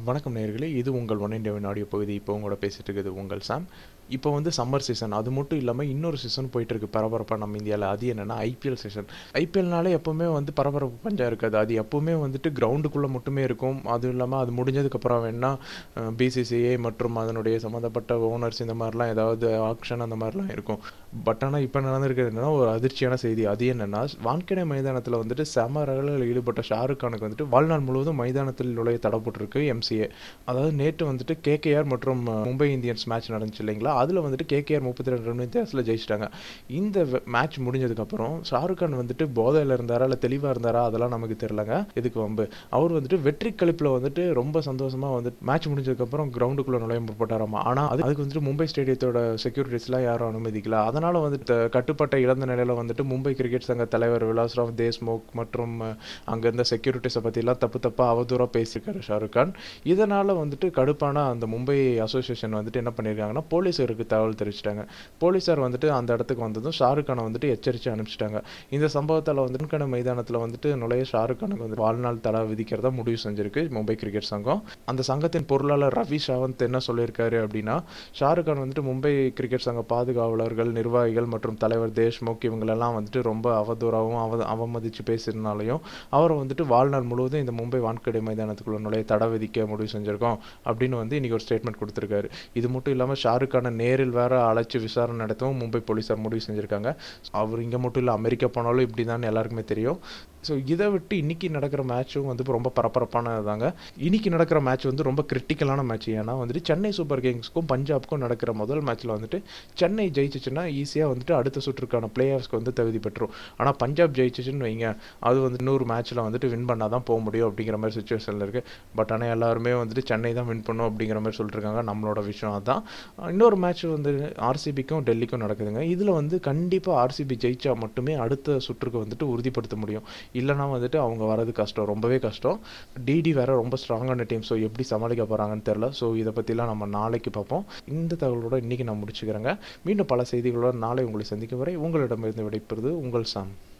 வணக்கம் நேயர்களே இது உங்கள் ஒன் இண்டியாவின் ஆடியோ பகுதி இப்போ உங்களோட பேசிட்டு இருக்குது உங்கள் சாம் இப்போ வந்து சம்மர் சீசன் அது மட்டும் இல்லாமல் இன்னொரு சீசன் போயிட்டு இருக்கு பரபரப்பாக நம்ம இந்தியாவில் அது என்னன்னா ஐபிஎல் சீசன் ஐபிஎல்னாலே எப்போவுமே வந்து பரபரப்பு பஞ்சம் இருக்காது அது எப்போவுமே வந்துட்டு கிரவுண்டுக்குள்ளே மட்டுமே இருக்கும் அதுவும் இல்லாமல் அது முடிஞ்சதுக்கப்புறம் வேணால் பிசிசிஐ மற்றும் அதனுடைய சம்மந்தப்பட்ட ஓனர்ஸ் இந்த மாதிரிலாம் ஏதாவது ஆக்ஷன் அந்த மாதிரிலாம் இருக்கும் பட் ஆனால் இப்போ நடந்திருக்கிறது என்னன்னா ஒரு அதிர்ச்சியான செய்தி அது என்னன்னா வான்கடை மைதானத்தில் வந்துட்டு செம ரகலில் ஈடுபட்ட ஷாருக் கானுக்கு வந்துட்டு வாழ்நாள் முழுவதும் மைதானத்தில் நுழைய தடப்பட்டிருக்கு எம்சிஏ அதாவது நேற்று வந்துட்டு கேகேஆர் மற்றும் அஹ், மும்பை இந்தியன்ஸ் மேட்ச் நடந்துச்சு இல்லைங்களா அதில் வந்துட்டு கேகேஆர் முப்பத்தி ரெண்டு ரன் வித்தியாசத்தில் ஜெயிச்சிட்டாங்க இந்த மேட்ச் முடிஞ்சதுக்கப்புறம் ஷாருக் கான் வந்துட்டு போதையில் இருந்தாரா இல்லை தெளிவாக இருந்தாரா அதெல்லாம் நமக்கு தெரியலங்க இதுக்கு வம்பு அவர் வந்துட்டு வெற்றி கழிப்பில் வந்துட்டு ரொம்ப சந்தோஷமாக வந்துட்டு மேட்ச் முடிஞ்சதுக்கப்புறம் கிரவுண்டுக்குள்ளே நுழைய முற்பட்டாராமா ஆனால் அது அதுக்கு வந்துட்டு மும்பை ஸ்டேடியத்தோட செக்யூரிட்டிஸ்லாம் யாரும் அனுமதிக்கல அதனால் வந்துட்டு கட்டுப்பாட்டை இழந்த நிலையில் வந்துட்டு மும்பை கிரிக்கெட் சங்க தலைவர் விலாஸ்ராவ் தேஷ்முக் மற்றும் அஹ், அங்க இருந்த செக்யூரிட்டிஸை பற்றிலாம் தப்பு தப்பாக அவதூறாக பேசியிருக்காரு ஷாருக் கான் இதனால் வந்துட்டு கடுப்பான அந்த மும்பை அசோசியேஷன் வந்துட்டு என்ன பண்ணியிருக்காங்கன்னா போலீஸருக்கு தகவல் தெரிவிச்சிட்டாங்க போலீஸார் வந்துட்டு அந்த இடத்துக்கு வந்ததும் ஷாருக் கானை வந்துட்டு எச்சரித்து அனுப்பிச்சிட்டாங்க இந்த சம்பவத்தால் வந்து கண மைதானத்தில் வந்துட்டு நுழைய ஷாருக் கானுக்கு வந்து வாழ்நாள் தடை விதிக்கிறதா முடிவு செஞ்சிருக்கு மும்பை கிரிக்கெட் சங்கம் அந்த சங்கத்தின் பொருளாளர் ரவி சாவந்த் என்ன சொல்லியிருக்காரு அப்படின்னா ஷாருக் கான் வந்துட்டு மும்பை கிரிக்கெட் சங்க பாதுகாவலர்கள் நிர்வாகிகள் மற்றும் தலைவர் தேஷ்முக் இவங்களெல்லாம் வந்துட்டு ரொம்ப அவதூறாகவும் அவ அவமதித்து பேசினாலையும் அவரை வந்துட்டு வாழ்நாள் முழுவதும் இந்த மும்பை வான்கடை மைதானத்துக்குள்ள நுழைய தடை விதிக்க முடிவு செஞ்சிருக்கோம் அப்படின்னு வந்து இன்னைக்கு ஒரு ஸ்டேட்மெண்ட் கொடுத்துருக்காரு இது மட்டும் இல்லாமல் ஷாருக் கானை நேரில் வேற அழைச்சி விசாரணை நடத்தவும் மும்பை போலீஸார் முடிவு செஞ்சிருக்காங்க அவர் இங்கே மட்டும் இல்லை அமெரிக்கா போனாலும் இப்படி தான் எல்லாருக்குமே தெரியும் ஸோ இதை விட்டு இன்னைக்கு நடக்கிற மேட்சும் வந்து ரொம்ப பரபரப்பானது தாங்க இன்னைக்கு நடக்கிற மேட்ச் வந்து ரொம்ப கிரிட்டிக்கலான மேட்ச் ஏன்னா வந்துட்டு சென்னை சூப்பர் கிங்ஸ்க்கும் பஞ்சாப்க்கும் நடக்கிற முதல் மேட்ச்சில் வந்துட்டு சென்னை ஜெயிச்சிச்சுன்னா ஈஸியாக வந்துட்டு அடுத்த சுற்றுக்கான பிளே ஆஃப்ஸ்க்கு வந்து தகுதி பெற்றுரும் ஆனால் பஞ்சாப் ஜெயிச்சிச்சுன்னு வைங்க அது வந்து இன்னொரு மேட்ச்சில் வந்துட்டு வின் பண்ணால் தான் போக முடியும் அப்படிங்கிற மாதிரி சுச்சுவேஷனில் இருக்குது பட் ஆனால் எல்லாருமே வந்துட்டு சென்னை தான் வின் பண்ணும் அப்படிங்கிற மாதிரி சொல்லிட்டுருக்காங்க நம்மளோட விஷயம் அதுதான் இன்னொரு மேட்ச் வந்து ஆர்சிபிக்கும் டெல்லிக்கும் நடக்குதுங்க இதில் வந்து கண்டிப்பாக ஆர்சிபி ஜெயிச்சா மட்டுமே அடுத்த சுற்றுக்கு வந்துட்டு உறுதிப்படுத்த முடியும் இல்லைனா வந்துட்டு அவங்க வரது கஷ்டம் ரொம்பவே கஷ்டம் டிடி வேற ரொம்ப ஸ்ட்ராங்கான டீம் ஸோ எப்படி சமாளிக்க போகிறாங்கன்னு தெரில ஸோ இதை பற்றிலாம் நம்ம நாளைக்கு பார்ப்போம் இந்த தகவலோட இன்றைக்கி நான் முடிச்சுக்கிறேங்க மீண்டும் பல செய்திகளோட நாளை உங்களை சந்திக்கும் வரை உங்களிடமிருந்து விடைபெறுது உங்கள் சாம்